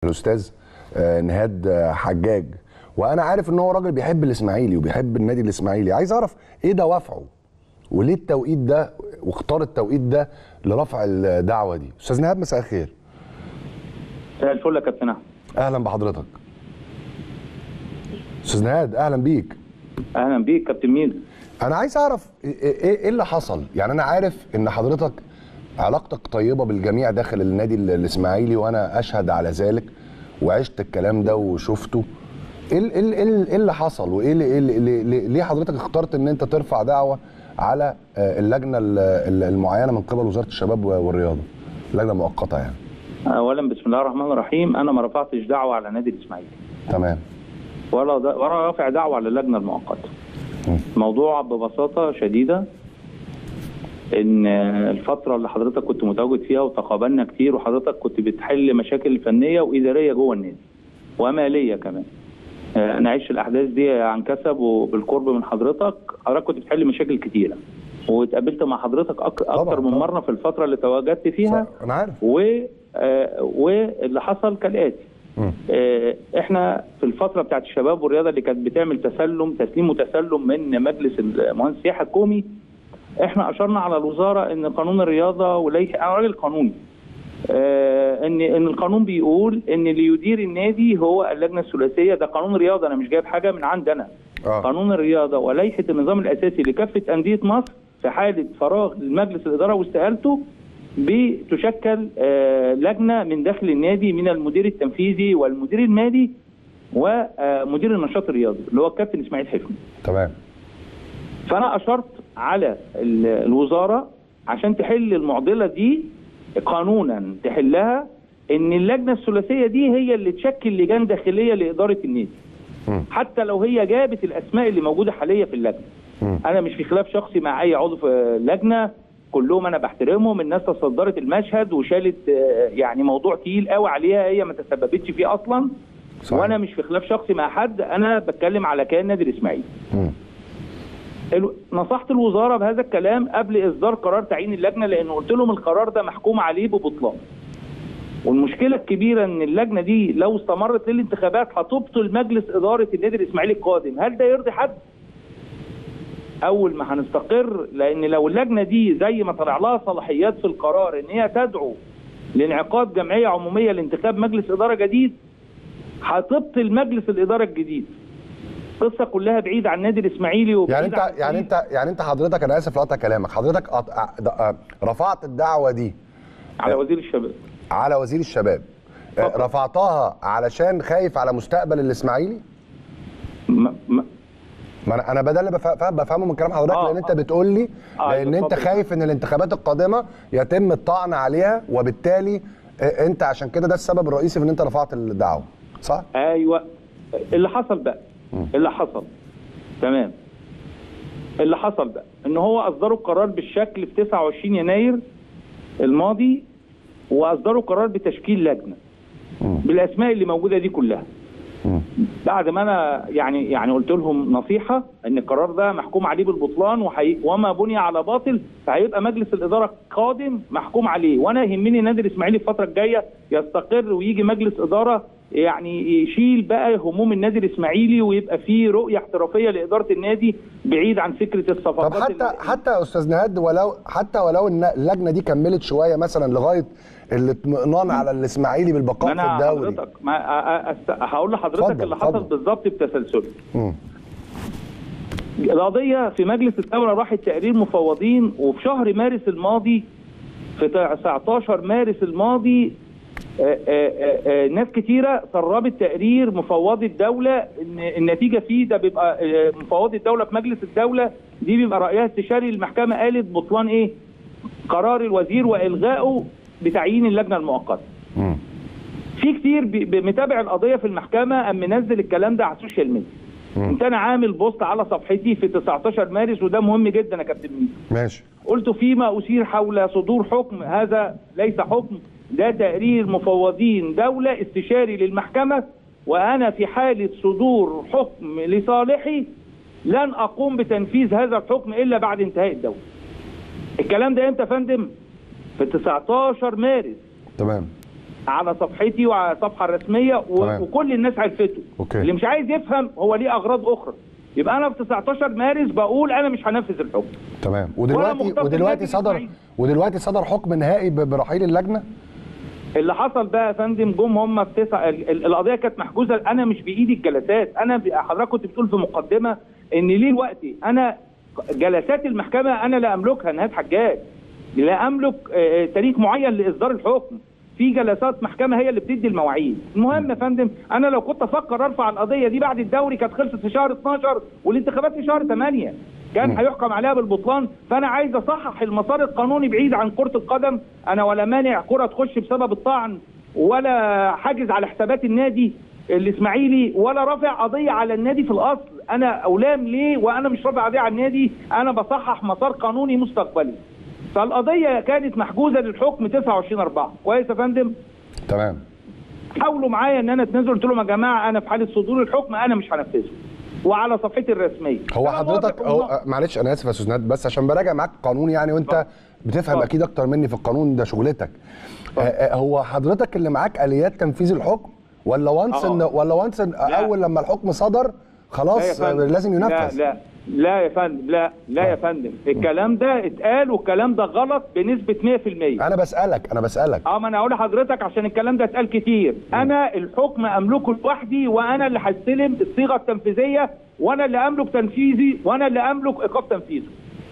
الاستاذ آه، نهاد آه، حجاج وانا عارف ان هو راجل بيحب الاسماعيلي وبيحب النادي الاسماعيلي عايز اعرف ايه دوافعه وليه التوقيت ده واختار التوقيت ده لرفع الدعوه دي استاذ نهاد مساء الخير مساء الفل يا كابتن احمد اهلا بحضرتك استاذ نهاد اهلا بيك اهلا بيك كابتن ميدو انا عايز اعرف ايه ايه إيه اللي حصل يعني انا عارف ان حضرتك علاقتك طيبه بالجميع داخل النادي ال- الاسماعيلي وانا اشهد على ذلك وعشت الكلام ده وشفته ايه ال- إيه ال- إيه ال- إيه اللي حصل وايه اللي إيه اللي- ليه- ليه ليه حضرتك اخترت ان انت ترفع دعوه على آه، اللجنه ال- ال- المعينه من قبل وزاره الشباب والرياضه لجنه مؤقته يعني اولا بسم الله الرحمن الرحيم انا ما رفعتش دعوه على نادي الاسماعيلي تمام ولا د... ولا رافع دعوه على اللجنه المؤقته مم. الموضوع ببساطه شديده ان الفتره اللي حضرتك كنت متواجد فيها وتقابلنا كتير وحضرتك كنت بتحل مشاكل فنيه واداريه جوه النادي وماليه كمان آه، انا عشت الاحداث دي عن كسب وبالقرب من حضرتك حضرتك كنت بتحل مشاكل كتيره واتقابلت مع حضرتك أك... اكتر من طبعاً. مره في الفتره اللي تواجدت فيها انا عارف و آه، واللي حصل كالاتي مم. آه، احنا في الفتره بتاعت الشباب والرياضه اللي كانت بتعمل تسلم تسليم وتسلم من مجلس المهندس يحيى الكومي احنا اشرنا على الوزاره ان قانون الرياضه وليس انا راجل قانوني آه، ان ان القانون بيقول ان اللي يدير النادي هو اللجنه الثلاثيه ده قانون رياضه انا مش جايب حاجه من عندي انا اه قانون الرياضه ولائحه النظام الاساسي لكافه انديه مصر في حاله فراغ لمجلس الاداره واستقالته بتشكل آه، لجنه من داخل النادي من المدير التنفيذي والمدير المالي ومدير النشاط الرياضي اللي هو الكابتن اسماعيل حفني تمام فانا اشرت على ال- الوزاره عشان تحل المعضله دي قانونا تحلها ان اللجنه الثلاثيه دي هي اللي تشكل لجان داخليه لاداره النادي مم. حتى لو هي جابت الاسماء اللي موجوده حاليا في اللجنه مم. انا مش في خلاف شخصي مع اي عضو في اللجنه كلهم انا بحترمهم الناس تصدرت المشهد وشالت آه، يعني موضوع تقيل قوي عليها هي ما تسببتش فيه اصلا صحيح. وانا مش في خلاف شخصي مع حد انا بتكلم على كيان نادي الاسماعيلي مم. الو- نصحت الوزاره بهذا الكلام قبل اصدار قرار تعيين اللجنه لان قلت لهم القرار ده محكوم عليه ببطلان والمشكله الكبيره ان اللجنه دي لو استمرت للانتخابات هتبطل مجلس اداره النادي الاسماعيلي القادم هل ده يرضي حد اول ما هنستقر لان لو اللجنه دي زي ما طلع لها صلاحيات في القرار ان هي تدعو لانعقاد جمعيه عموميه لانتخاب مجلس اداره جديد هتبطل مجلس الاداره الجديد القصه كلها بعيد عن النادي الاسماعيلي وبعيد يعني انت عن يعني الفريق. انت يعني انت حضرتك انا اسف لقطع كلامك حضرتك قط- ع- د- آه، رفعت الدعوه دي على وزير الشباب على وزير الشباب آه، فقط. رفعتها علشان خايف على مستقبل الاسماعيلي ما ما ما انا انا ده اللي بف- فاهم- بفهمه من كلام حضرتك آه، لان انت آه. بتقول لي آه، لان انت اتفضل. خايف ان الانتخابات القادمه يتم الطعن عليها وبالتالي آه، انت عشان كده ده السبب الرئيسي في ان انت رفعت الدعوه صح ايوه اللي حصل بقى اللي حصل تمام اللي حصل بقى ان هو اصدروا القرار بالشكل في 29 يناير الماضي واصدروا قرار بتشكيل لجنه مم. بالاسماء اللي موجوده دي كلها مم. بعد ما انا يعني يعني قلت لهم نصيحه ان القرار ده محكوم عليه بالبطلان وحي وما بني على باطل فهيبقى مجلس الاداره القادم محكوم عليه وانا يهمني النادي الاسماعيلي الفتره الجايه يستقر ويجي مجلس اداره يعني يشيل بقى هموم النادي الاسماعيلي ويبقى فيه رؤيه احترافيه لاداره النادي بعيد عن فكره الصفقات طب حتى اللي- حتى يا استاذ نهاد ولو حتى ولو ان اللجنه دي كملت شويه مثلا لغايه الاطمئنان على الاسماعيلي ما بالبقاء في انا الدوري حضرتك ما أ- أ- أست- هقول لحضرتك اتفضل، اللي حصل اتفضل. بالظبط بتسلسله مم. القضية في مجلس الدولة راحت تقرير مفوضين وفي شهر مارس الماضي في 19 مارس الماضي آه، آه، آه، آه، ناس كتيرة سربت تقرير مفوضي الدولة ان النتيجة فيه ده بيبقى آه، مفوضي الدولة في مجلس الدولة دي بيبقى رأيها استشاري المحكمة قالت بطلان ايه قرار الوزير والغائه بتعيين اللجنة المؤقتة مم. في كتير بي- بي- متابع القضية في المحكمة أم منزل الكلام ده على السوشيال ميديا مم. كنت انا عامل بوست على صفحتي في 19 مارس وده مهم جدا يا كابتن ميدو ماشي قلت فيما أثير حول صدور حكم هذا ليس حكم ده تقرير مفوضين دولة استشاري للمحكمة وأنا في حالة صدور حكم لصالحي لن أقوم بتنفيذ هذا الحكم إلا بعد انتهاء الدولة الكلام ده امتى يا فندم؟ في 19 مارس تمام على صفحتي وعلى الصفحه الرسميه و... تمام. وكل الناس عرفته أوكي. اللي مش عايز يفهم هو ليه اغراض اخرى يبقى انا في 19 مارس بقول انا مش هنفذ الحكم تمام ولا ودلوقتي مختص ودلوقتي بالنادي صدر الإسماعيلي. ودلوقتي صدر حكم نهائي ب- برحيل اللجنه اللي حصل بقى يا فندم جم هم في تسع ال- ال- القضيه كانت محجوزه انا مش بايدي الجلسات انا ب- حضرتك كنت بتقول في مقدمه ان ليه دلوقتي انا جلسات المحكمه انا لا املكها نهاد حجاج لا املك آه، آه، تاريخ معين لاصدار الحكم في جلسات محكمه هي اللي بتدي المواعيد المهم يا فندم انا لو كنت افكر ارفع القضيه دي بعد الدوري كانت خلصت في شهر 12 والانتخابات في شهر 8 كان مم. هيحكم عليها بالبطلان فانا عايز اصحح المسار القانوني بعيد عن كره القدم انا ولا مانع كره تخش بسبب الطعن ولا حاجز على حسابات النادي الاسماعيلي ولا رافع قضيه على النادي في الاصل انا اولام ليه وانا مش رافع قضيه على النادي انا بصحح مسار قانوني مستقبلي فالقضيه كانت محجوزه للحكم 29 4 كويس يا فندم تمام حاولوا معايا ان انا اتنازل قلت لهم يا جماعه انا في حاله صدور الحكم انا مش هنفذه وعلى صفحتي الرسميه هو أنا حضرتك موافق هو وموافق. آه، معلش انا اسف يا استاذ ناد بس عشان براجع معاك القانون يعني وانت اتفضل. بتفهم اتفضل. اكيد اكتر مني في القانون ده شغلتك آه، آه، هو حضرتك اللي معاك اليات تنفيذ الحكم ولا وانس آه. ان ولا وانس ان اول لما الحكم صدر لا خلاص يا آه، فندم. لازم ينفذ لا لا لا يا فندم لا لا يا فندم الكلام ده اتقال والكلام ده غلط بنسبه 100% انا بسالك انا بسالك اه ما انا هقول لحضرتك عشان الكلام ده اتقال كتير انا الحكم املكه لوحدي وانا اللي هستلم الصيغه التنفيذيه وانا اللي املك تنفيذي وانا اللي املك ايقاف تنفيذه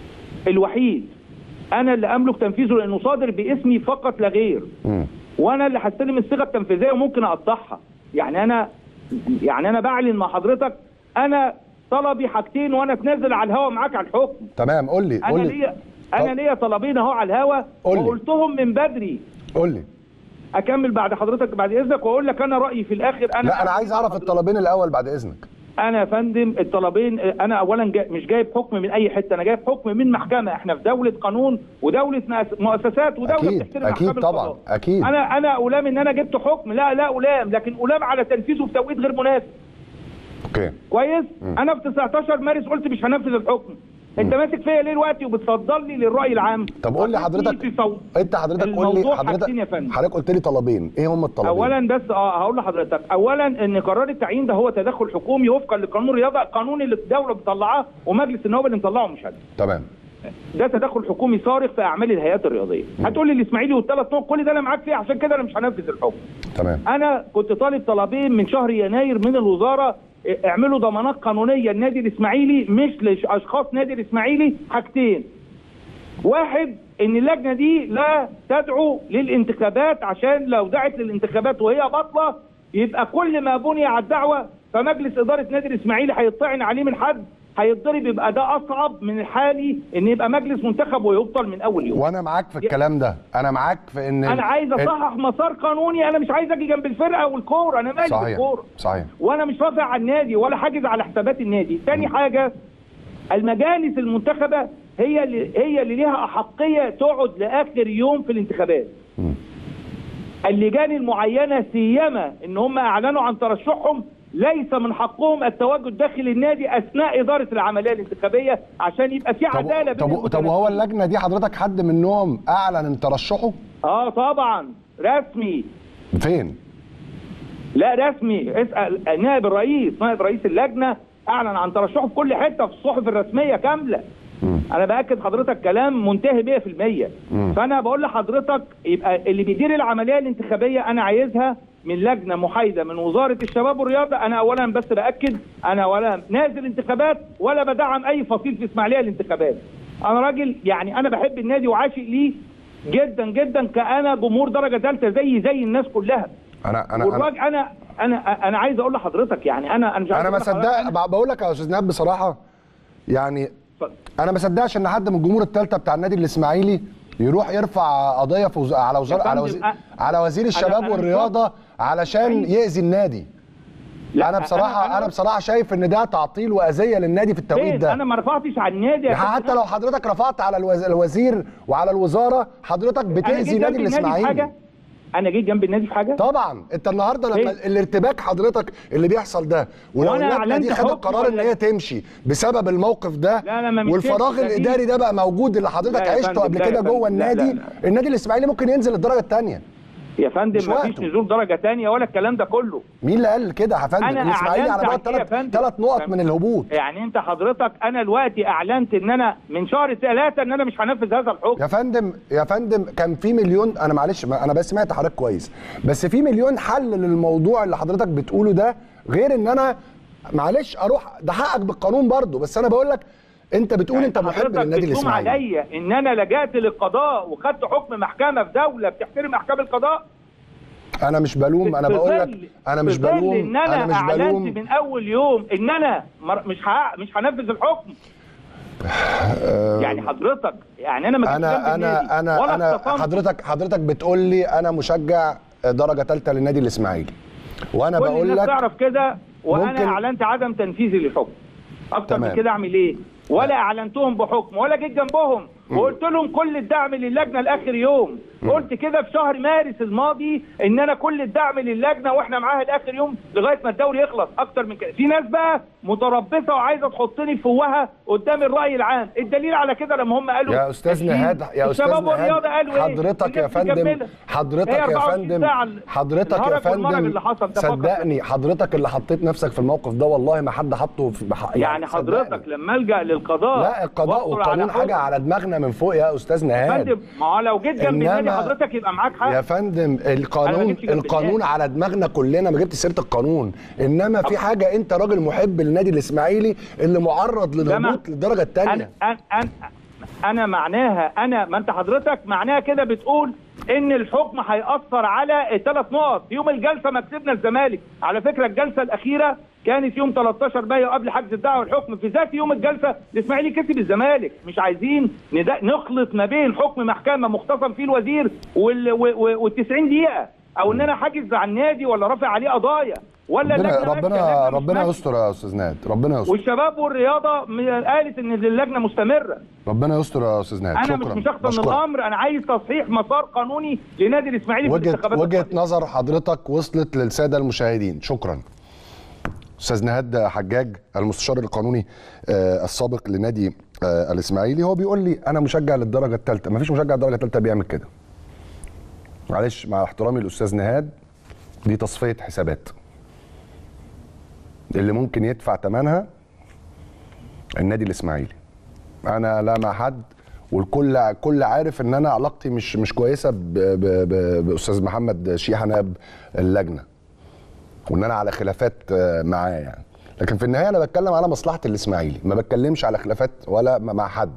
الوحيد انا اللي املك تنفيذه لانه صادر باسمي فقط لا غير مم. وانا اللي هستلم الصيغه التنفيذيه وممكن اقطعها يعني انا يعني انا بعلن مع حضرتك انا طلبي حاجتين وانا اتنازل على الهوا معاك على الحكم تمام قول لي انا قول لي ليا انا طب- ليا طلبين اهو على الهوا قول لي. وقلتهم من بدري قول لي اكمل بعد حضرتك بعد اذنك واقول لك انا رايي في الاخر انا لا انا عايز اعرف حضرتك. الطلبين الاول بعد اذنك انا يا فندم الطلبين انا اولا جا مش جايب حكم من اي حته انا جايب حكم من محكمه احنا في دوله قانون ودوله مؤس- مؤسسات ودوله أكيد، بتحترم أكيد أحكام طبعاً، القضاء. أكيد. انا انا الام ان انا جبت حكم لا لا الام لكن الام على تنفيذه في توقيت غير مناسب اوكي كويس انا في 19 مارس قلت مش هنفذ الحكم انت ماسك فيا ليه دلوقتي وبتصدر لي للراي العام طب قول لي حطيتني حضرتك في صو... انت حضرتك قول لي الموضوع حضرتك حاجتين يا فندم. حضرتك قلت لي طلبين ايه هم الطلبين اولا بس اه هقول لحضرتك اولا ان قرار التعيين ده هو تدخل حكومي وفقا لقانون الرياضه القانون اللي الدوله بتطلعاه ومجلس النواب اللي مطلعه مش هذا تمام ده تدخل حكومي صارخ في اعمال الهيئات الرياضيه هتقول لي الاسماعيلي والثلاث نقط كل ده انا معاك فيه عشان كده انا مش هنفذ الحكم تمام انا كنت طالب طلبين من شهر يناير من الوزاره اه، اعملوا ضمانات قانونيه للنادي الاسماعيلي مش لاشخاص نادي الاسماعيلي حاجتين واحد ان اللجنه دي لا تدعو للانتخابات عشان لو دعت للانتخابات وهي باطله يبقى كل ما بني على الدعوه فمجلس اداره نادي الاسماعيلي هيطعن عليه من حد هيتضرب يبقى ده اصعب من الحالي ان يبقى مجلس منتخب ويبطل من اول يوم وانا معاك في الكلام ده انا معاك في ان انا عايز اصحح مسار قانوني انا مش عايز اجي جنب الفرقه والكوره انا مالي صحيح بالكوره صحيح وانا مش رافع على النادي ولا حاجز على حسابات النادي تاني حاجه المجالس المنتخبه هي اللي هي اللي ليها احقيه تقعد لاخر يوم في الانتخابات مم. اللجان المعينه سيما ان هم اعلنوا عن ترشحهم ليس من حقهم التواجد داخل النادي اثناء اداره العمليه الانتخابيه عشان يبقى في عداله طب بين طب, طب وهو المتنافسين. اللجنه دي حضرتك حد منهم اعلن ترشحه اه طبعا رسمي فين لا رسمي اسال نائب الرئيس نائب رئيس اللجنه اعلن عن ترشحه في كل حته في الصحف الرسميه كامله مم. انا باكد حضرتك كلام منتهي 100% مم. فانا بقول لحضرتك يبقى اللي بيدير العمليه الانتخابيه انا عايزها من لجنه محايده من وزاره الشباب والرياضه انا اولا بس باكد انا ولا نازل انتخابات ولا بدعم اي فصيل في اسماعيليه الانتخابات انا راجل يعني انا بحب النادي وعاشق ليه جدا جدا كانا جمهور درجه ثالثه زي زي الناس كلها انا انا انا, والراجل انا انا انا عايز اقول لحضرتك يعني انا انا مش عايز أنا ما أقول لحضرتك- صدق بقول لك يا استاذ نهاد بصراحه يعني اتفضل. انا ما صدقش ان حد من الجمهور الثالثه بتاع النادي الاسماعيلي يروح يرفع قضيه في وز... على وزاره يا على فندم، وزير أ- على وزير الشباب أنا مش والرياضه علشان أيوة. يأذي النادي لا، انا بصراحه انا, أنا بصراحه شايف ان ده تعطيل واذيه للنادي في التوقيت فين؟ ده انا ما رفعتش على النادي يا حتى كابتن. لو حضرتك رفعت على الوز... الوزير وعلى الوزاره حضرتك أنا بتأذي جيت نادي جنب النادي في الاسماعيلي حاجه انا جيت جنب النادي في حاجه طبعا انت النهارده لما فين؟ الارتباك حضرتك اللي بيحصل ده ولو وأنا اللجنه أعلنت دي خدت حكم قرار ان ولا- هي تمشي بسبب الموقف ده لا، لا، ما مشيتش، والفراغ ده دي- الاداري ده بقى موجود اللي حضرتك لا يا عشته فندم، قبل لا يا كده فندم، جوه لا، النادي لا، لا. النادي الاسماعيلي ممكن ينزل الدرجه الثانيه يا فندم مش ما فيش وقته. نزول درجه ثانيه ولا الكلام ده كله مين اللي قال كده يا فندم أنا الاسماعيلي أعلنت على بعد عن كده يا ثلاث فندم. ثلاث نقط من الهبوط يعني انت حضرتك انا دلوقتي اعلنت ان انا من شهر ثلاثه ان انا مش هنفذ هذا الحكم يا فندم يا فندم كان في مليون انا معلش ما انا بس سمعت حضرتك كويس بس في مليون حل للموضوع اللي حضرتك بتقوله ده غير ان انا معلش اروح ده حقك بالقانون برضه بس انا بقول لك انت بتقول انت محب حضرتك للنادي بتلوم الاسماعيلي عليا ان انا لجأت للقضاء وخدت حكم محكمه في دوله بتحترم احكام القضاء انا مش بلوم انا في بقول لك ظل- انا مش في ظل بلوم ان انا, انا مش اعلنت بلوم من اول يوم ان انا مر- مش ه- مش هنفذ الحكم يعني حضرتك يعني انا ما جيتش جنب انا النادي انا انا ولا انا اختصمت. حضرتك حضرتك بتقول لي انا مشجع درجه ثالثه للنادي الاسماعيلي وانا كل بقول الناس لك تعرف كده وانا ممكن- اعلنت عدم تنفيذي للحكم اكتر من تمام. كده اعمل ايه ولا اعلنتهم بحكم ولا جيت جنبهم وقلت لهم كل الدعم للجنه لاخر يوم قلت كده في شهر مارس الماضي ان انا كل الدعم للجنه واحنا معاها لاخر يوم لغايه ما الدوري يخلص اكتر من كده في ناس بقى متربصه وعايزه تحطني في فوهه قدام الراي العام الدليل على كده لما هم قالوا يا استاذ نهاد يا استاذ الشباب والرياضه نهاد قالوا ايه حضرتك يا الناس فندم مكملة. حضرتك هي يا 24 فندم ساعة حضرتك يا الهرج والمرج فندم اللي حصل ده فقط. صدقني حضرتك اللي حطيت نفسك في الموقف ده والله ما حد حطه في بح... يعني حضرتك صدقني. لما الجا للقضاء لا القضاء وأحصل على والقانون حكم، حاجه على دماغنا من فوق يا استاذ يا نهاد فندم ما هو لو جيت جنب النادي إنما- حضرتك يبقى معاك حق يا فندم أنا ما القانون جبتش جنب القانون النادي. على دماغنا كلنا ما جبت سيره القانون انما في حاجه انت راجل محب للنادي الاسماعيلي اللي معرض للهبوط ما- للدرجه الثانيه انا انا انا انا معناها انا ما انت حضرتك معناها كده بتقول ان الحكم هيأثر على الثلاث نقط يوم الجلسه ما كسبنا الزمالك على فكره الجلسه الاخيره كانت يوم 13 مايو قبل حجز الدعوه والحكم في ذات يوم الجلسه الاسماعيلي كسب الزمالك مش عايزين ند- نخلط ما بين حكم محكمه مختصم فيه الوزير وال وال 90 دقيقه او ان انا حاجز على النادي ولا رافع عليه قضايا ولا ربنا اللجنة ربنا ماشية، اللجنة مش ربنا ماشية. يستر يا استاذ نهاد ربنا يستر والشباب والرياضه م- قالت ان اللجنه مستمره ربنا يستر يا استاذ نهاد انا شكرا مش مشخصن بشكرك. الامر انا عايز تصحيح مسار قانوني لنادي الاسماعيلي في وجهه الانتخابات وجهه القادمة. نظر حضرتك وصلت للساده المشاهدين شكرا استاذ نهاد حجاج المستشار القانوني آه، السابق لنادي آه، الاسماعيلي هو بيقول لي انا مشجع للدرجه الثالثه مفيش مشجع للدرجه الثالثه بيعمل كده معلش مع احترامي للاستاذ نهاد دي تصفيه حسابات اللي ممكن يدفع ثمنها النادي الاسماعيلي انا لا مع حد والكل كل عارف ان انا علاقتي مش مش كويسه ب- ب- ب- باستاذ محمد شيحه نائب اللجنه وان انا على خلافات آه، معاه يعني لكن في النهايه انا بتكلم على مصلحه الاسماعيلي ما بتكلمش على خلافات ولا م- مع حد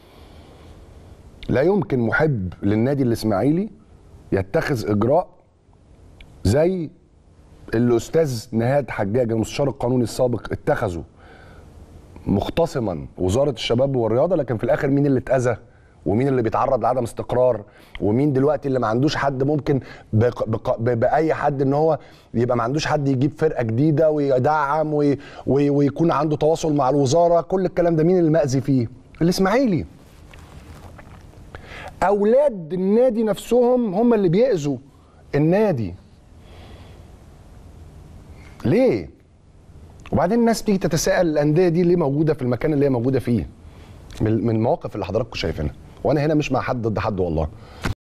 لا يمكن محب للنادي الاسماعيلي يتخذ اجراء زي الاستاذ نهاد حجاج المستشار القانوني السابق اتخذه مختصما وزاره الشباب والرياضه لكن في الاخر مين اللي اتاذى ومين اللي بيتعرض لعدم استقرار ومين دلوقتي اللي ما عندوش حد ممكن بق بق ب- باي حد ان هو يبقى ما عندوش حد يجيب فرقه جديده ويدعم وي وي ويكون عنده تواصل مع الوزاره كل الكلام ده مين اللي مأذي فيه الاسماعيلي اولاد النادي نفسهم هم اللي بيأذوا النادي ليه وبعدين الناس تيجي تتساءل الانديه دي ليه موجوده في المكان اللي هي موجوده فيه من من المواقف اللي حضراتكم شايفينها وانا هنا مش مع حد ضد حد والله